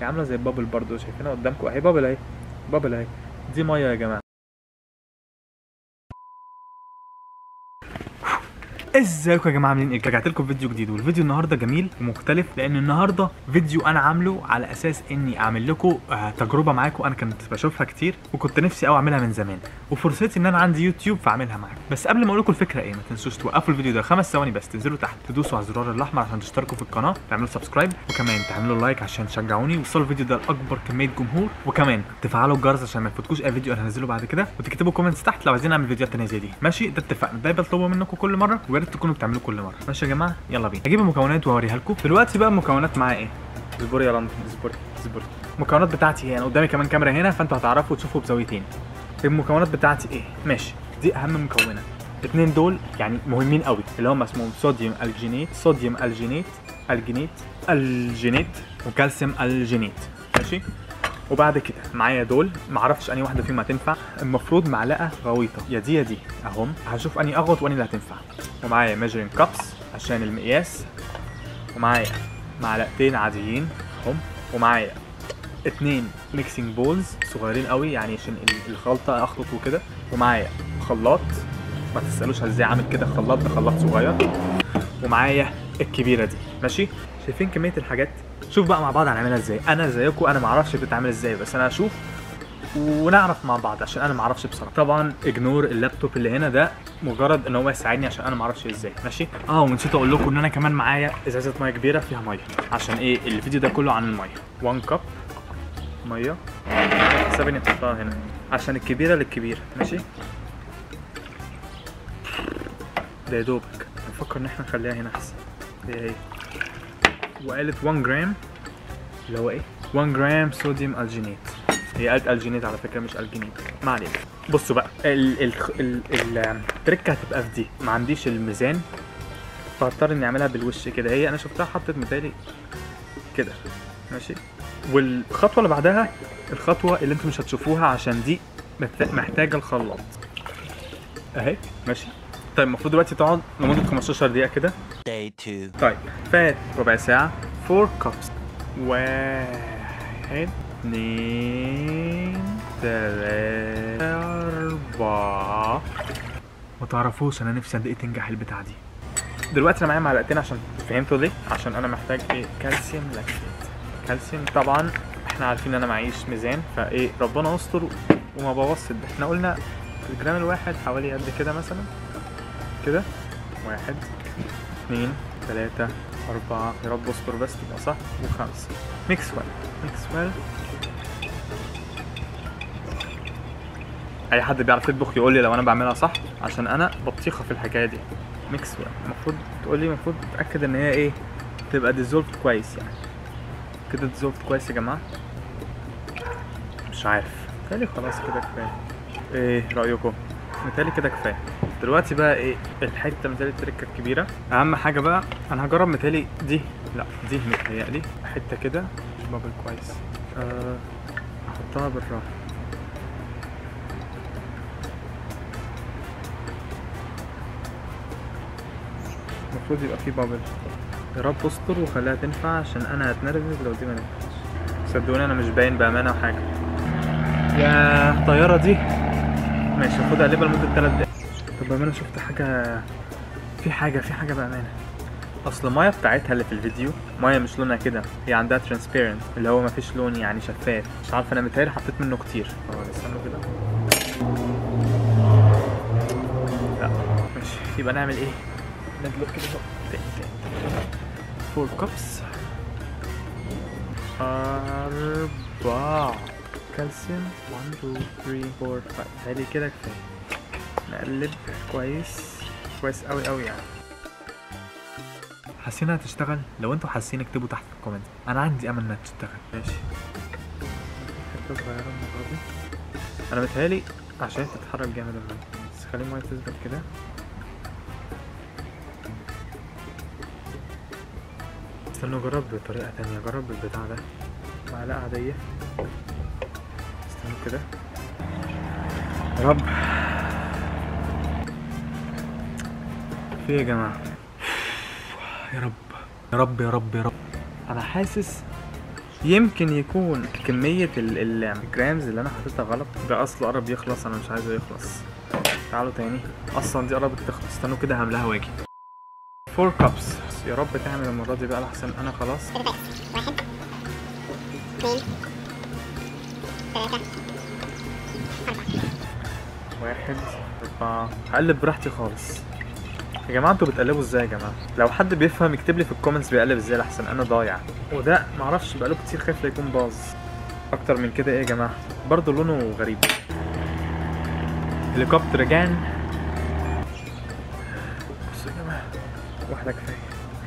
هي عامله زي بابل برضو شايفينها قدامكم اهي بابل اهي بابل اهي دي ميه يا جماعه ازيكم يا جماعه عاملين ايه رجعت لكم فيديو جديد والفيديو النهارده جميل ومختلف لان النهارده فيديو انا عامله على اساس اني اعمل لكم آه، تجربه معاكم انا كنت بشوفها كتير وكنت نفسي قوي اعملها من زمان وفرصتي ان انا عندي يوتيوب فاعملها معاكم بس قبل ما اقول لكم الفكره ايه ما تنسوش توقفوا الفيديو ده خمس ثواني بس تنزلوا تحت تدوسوا على الزرار الاحمر عشان تشتركوا في القناه تعملوا سبسكرايب وكمان تعملوا لايك عشان تشجعوني وصلوا الفيديو ده لاكبر كميه جمهور وكمان تفعلوا الجرس عشان ما يفوتكوش اي فيديو انا هنزله بعد كده وتكتبوا كومنتس تحت لو عايزين اعمل فيديوهات تانية زي دي ماشي ده اتفقنا ده بطلبه منكم كل مره ويا ريت تكونوا بتعملوه كل مره ماشي يا جماعه يلا بينا هجيب المكونات واوريها لكم دلوقتي بقى المكونات معايا ايه اصبري يا لندن اصبري اصبري المكونات بتاعتي هي انا قدامي كمان كاميرا هنا فانتوا هتعرفوا تشوفوا بزاويتين المكونات بتاعتي ايه ماشي دي اهم مكونات الاثنين دول يعني مهمين قوي اللي هم اسمهم صوديوم الجينيت صوديوم الجينيت الجينيت الجينيت وكالسيوم الجينيت ماشي وبعد كده معايا دول معرفش انهي واحده فيهم هتنفع المفروض معلقه غويطه يا دي يا دي اهم هشوف انهي اغوط وانهي اللي هتنفع ومعايا ميجرين كابس عشان المقياس ومعايا معلقتين عاديين اهم ومعايا اتنين ميكسينج بولز صغيرين قوي يعني عشان ال- الخلطه اخلط وكده ومعايا خلاط ما تسالوش ازاي عامل كده خلاط ده خلاط صغير ومعايا الكبيره دي ماشي شايفين كميه الحاجات شوف بقى مع بعض هنعملها ازاي انا زيكم انا ما اعرفش بتتعمل ازاي بس انا هشوف ونعرف مع بعض عشان انا ما اعرفش بصراحه طبعا اجنور اللابتوب اللي هنا ده مجرد ان هو يساعدني عشان انا ما اعرفش ازاي ماشي اه ونسيت اقول لكم ان انا كمان معايا ازازه ميه كبيره فيها ميه عشان ايه الفيديو ده كله عن الميه 1 كاب ميه سيبني احطها هنا عشان الكبيره للكبيره ماشي ده يا دوبك بفكر ان احنا نخليها هنا احسن هي هي وقالت 1 جرام اللي هو ايه 1 جرام صوديوم الجينيت هي قالت الجينيت على فكره مش الجينيت ما علينا بصوا بقى ال ال ال ال التركه هتبقى في دي ما عنديش الميزان فهضطر اني اعملها بالوش كده هي انا شفتها حطت متهيألي كده ماشي والخطوه اللي بعدها الخطوه اللي انتم مش هتشوفوها عشان دي محت- محتاجه الخلاط اهي ماشي طيب المفروض دلوقتي تقعد لمده 15 دقيقه كده Day two. طيب فات ربع ساعة 4 كابس واحد اتنين تلاتة أربعة ما تعرفوش أنا نفسي قد إيه تنجح البتاعة دي دلوقتي أنا معايا معلقتين عشان فهمتوا ليه؟ عشان أنا محتاج إيه؟ كالسيوم لاكتيت كالسيوم طبعا إحنا عارفين إن أنا معيش ميزان فإيه ربنا يستر وما بوظش ده إحنا قلنا الجرام الواحد حوالي قد كده مثلا كده واحد اثنين ثلاثة أربعة يا رب اصبر بس تبقى صح وخمسة ميكس ويل ميكس ويل أي حد بيعرف يطبخ يقول لي لو أنا بعملها صح عشان أنا بطيخة في الحكاية دي ميكس ويل المفروض تقول لي المفروض تتأكد إن هي إيه تبقى ديزولفد كويس يعني كده ديزولفد كويس يا جماعة مش عارف متهيألي خلاص كده كفاية إيه رأيكم؟ متهيألي كده كفاية دلوقتي بقى ايه الحته متهيألي التركه الكبيره اهم حاجه بقى انا هجرب متهيألي دي لا دي متهيألي حته كده مش بابل كويس أه احطها بالراحه المفروض يبقى في بابل يا رب استر وخليها تنفع عشان انا هتنرفز لو دي ما نفعتش صدقوني انا مش باين بامانه وحاجه يا الطياره دي ماشي المفروض اقلبها لمده 3 دقايق طب بامانه شفت حاجه في حاجه في حاجه بامانه اصل المايه بتاعتها اللي في الفيديو مايه مش لونها كده هي عندها ترانسبيرنت اللي هو مفيش لون يعني شفاف مش عارف انا متهيألي حطيت منه كتير اه استنوا كده لا ماشي يبقى نعمل ايه ندلق كده اهو تاني تاني فور كابس أربعة كالسيوم 1 2 3 4 5 تهيألي كده كفاية نقلب كويس كويس قوي قوي يعني حاسين هتشتغل لو انتوا حاسين اكتبوا تحت في الكومنت انا عندي امل انها تشتغل ماشي حته صغيره المره دي انا متهيألي عشان تتحرك جامد الميه بس خلي الميه تثبت كده استنوا اجرب بطريقه تانية اجرب بالبتاع ده معلقه عاديه استنوا كده يا رب في إيه يا جماعه يا رب يا رب يا رب يا رب انا حاسس يمكن يكون كمية ال- ال- الجرامز اللي انا حطيتها غلط ده اصله قرب يخلص انا مش عايزه يخلص تعالوا تاني اصلا دي قربت تخلص استنوا كده هملاها واجي 4 كابس يا رب تعمل المرة دي بقى لحسن انا خلاص كده بس واحد اثنين ثلاثة واحد أربعة هقلب براحتي خالص يا جماعة انتوا بتقلبوا ازاي يا جماعة؟ لو حد بيفهم يكتب لي في الكومنتس بيقلب ازاي لحسن انا ضايع وده معرفش بقاله كتير خايف لا يكون باظ اكتر من كده ايه يا جماعة؟ برضه لونه غريب هليكوبتر جان بصوا يا جماعة واحدة كفاية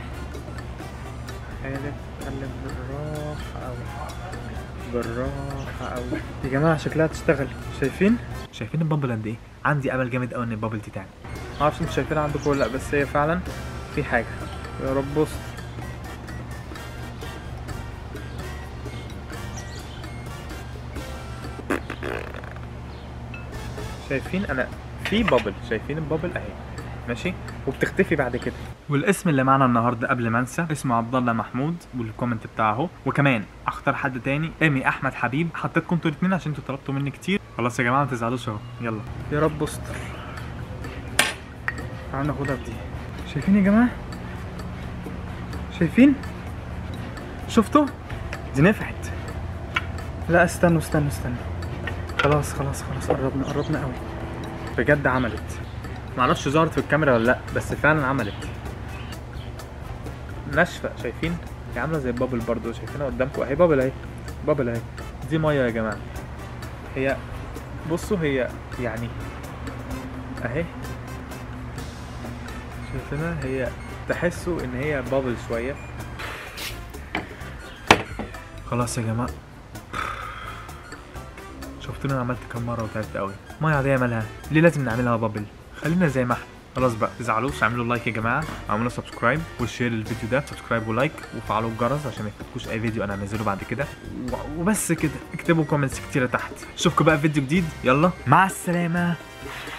قالب قلب بالراحة أوي بالراحة أوي يا جماعة شكلها تشتغل شايفين؟ شايفين البابل قد ايه؟ عندي امل جامد قوي ان البابل دي تعمل معرفش انتوا شايفينها عندكم ولا لا بس هي فعلا في حاجة يا رب بص شايفين انا في بابل شايفين البابل اهي ماشي وبتختفي بعد كده والاسم اللي معانا النهارده قبل ما انسى اسمه عبد الله محمود والكومنت بتاعه اهو وكمان اختار حد تاني ايمي احمد حبيب حطيتكم انتوا الاثنين عشان انتوا طلبتوا مني كتير خلاص يا جماعه ما تزعلوش اهو يلا يا رب استر تعالوا ناخدها بدي شايفين يا جماعه شايفين شفتوا دي نفعت لا استنوا استنوا استنوا خلاص خلاص خلاص قربنا قربنا قوي بجد عملت معرفش ظهرت في الكاميرا ولا لا بس فعلا عملت ناشفه شايفين هي عامله زي البابل برضو شايفينها قدامكم اهي بابل اهي بابل اهي دي ميه يا جماعه هي بصوا هي يعني اهي شايفينها هي تحسوا ان هي بابل شويه خلاص يا جماعه شفتوني انا عملت كام مره وتعبت قوي ميه عاديه مالها ليه لازم نعملها بابل خلينا زي ما احنا خلاص بقى تزعلوش اعملوا لايك يا جماعه اعملوا سبسكرايب وشير الفيديو ده سبسكرايب ولايك وفعلوا الجرس عشان ما يفوتكوش اي فيديو انا انزله بعد كده و- وبس كده اكتبوا كومنتس كتيره تحت اشوفكم بقى في فيديو جديد يلا مع السلامه